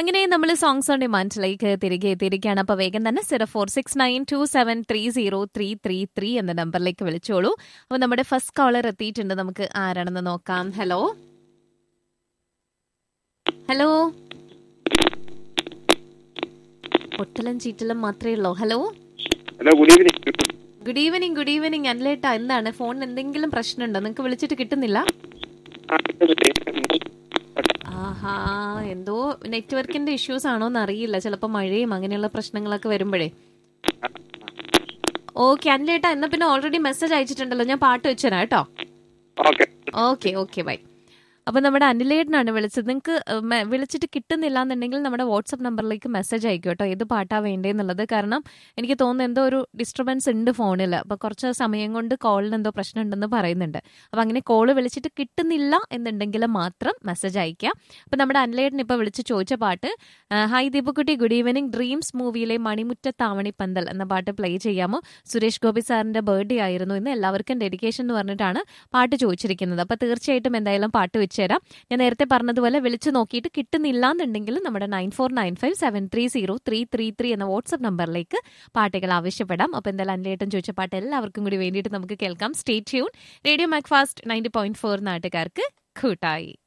അങ്ങനെ നമ്മൾ songs on ഡിമാൻഡിലേക്ക് തിരികെ എത്തിയിരിക്കുകയാണ് അപ്പോൾ വേഗം തന്നെ zero four six nine two seven three zero three three three എന്ന നമ്പറിലേക്ക് വിളിച്ചോളൂ അപ്പോൾ നമ്മുടെ ഫസ്റ്റ് കോളർ എത്തിയിട്ടുണ്ട് നമുക്ക് ആരാണെന്ന് നോക്കാം ഹലോ ഹലോ പൊട്ടലും ചീറ്റലും മാത്രമേ ഉള്ളൂ hello hello good evening good evening good evening അനിലേട്ടാ എന്താണ് ഫോണിന് എന്തെങ്കിലും പ്രശ്നമുണ്ടോ നിങ്ങൾക്ക് വിളിച്ചിട്ട് കിട്ടുന്നില്ല ആഹാ എന്തോ നെറ്റ്വർക്കിന്റെ ഇഷ്യൂസ് ആണോ എന്ന് അറിയില്ല ചിലപ്പോൾ മഴയും അങ്ങനെയുള്ള പ്രശ്നങ്ങളൊക്കെ വരുമ്പോഴേ ഓക്കെ അനിലേട്ടാ എന്നാ പിന്നെ ഓൾറെഡി മെസ്സേജ് അയച്ചിട്ടുണ്ടല്ലോ ഞാൻ പാട്ട് വെച്ചുതരാം കേട്ടോ ഓക്കെ ഓക്കെ ഓക്കെ ബൈ അപ്പൊ നമ്മുടെ അനിലേട്ടനാണ് വിളിച്ചത് നിങ്ങൾക്ക് വിളിച്ചിട്ട് കിട്ടുന്നില്ല എന്നുണ്ടെങ്കിൽ നമ്മുടെ വാട്സപ്പ് നമ്പറിലേക്ക് മെസ്സേജ് അയക്കും കേട്ടോ ഏത് പാട്ടാ വേണ്ടതെന്നുള്ളത് കാരണം എനിക്ക് തോന്നുന്നു എന്തോ ഒരു ഡിസ്റ്റർബൻസ് ഉണ്ട് ഫോണിൽ അപ്പൊ കുറച്ച് സമയം കൊണ്ട് കോളിന് എന്തോ പ്രശ്നം ഉണ്ടെന്ന് പറയുന്നുണ്ട് അപ്പൊ അങ്ങനെ കോള് വിളിച്ചിട്ട് കിട്ടുന്നില്ല എന്നുണ്ടെങ്കിൽ മാത്രം മെസ്സേജ് അയക്കുക അപ്പൊ നമ്മുടെ അനിലേട്ടൻ ഇപ്പൊ വിളിച്ച് ചോദിച്ച പാട്ട് ആ, ഹായ് ദീപക്കുട്ടി ഗുഡ് ഈവനിങ് ഡ്രീംസ് മൂവിയിലെ മണിമുറ്റ താവണി പന്തൽ എന്ന പാട്ട് പ്ലേ ചെയ്യാമോ സുരേഷ് ഗോപി സാറിന്റെ ബർത്ത്ഡേ ആയിരുന്നു ഇന്ന് എല്ലാവർക്കും ഡെഡിക്കേഷൻ എന്ന് പറഞ്ഞിട്ടാണ് പാട്ട് ചോദിച്ചിരിക്കുന്നത് അപ്പൊ തീർച്ചയായിട്ടും എന്തായാലും പാട്ട് വെച്ചുതരാം ഞാൻ നേരത്തെ പറഞ്ഞതുപോലെ വിളിച്ചു നോക്കിയിട്ട് കിട്ടുന്നില്ല എന്നുണ്ടെങ്കിൽ നമ്മുടെ nine four nine five seven three zero three three three എന്ന വാട്സ്ആപ്പ് നമ്പറിലേക്ക് പാട്ടുകൾ ആവശ്യപ്പെടാം അപ്പൊ എന്തായാലും അനിലേട്ടൻ ചോദിച്ച പാട്ട് എല്ലാവർക്കും കൂടി വേണ്ടിയിട്ട് നമുക്ക് കേൾക്കാം stay tune radio Macfast ninety point four നാട്ടുകാർക്ക് കൂട്ടായി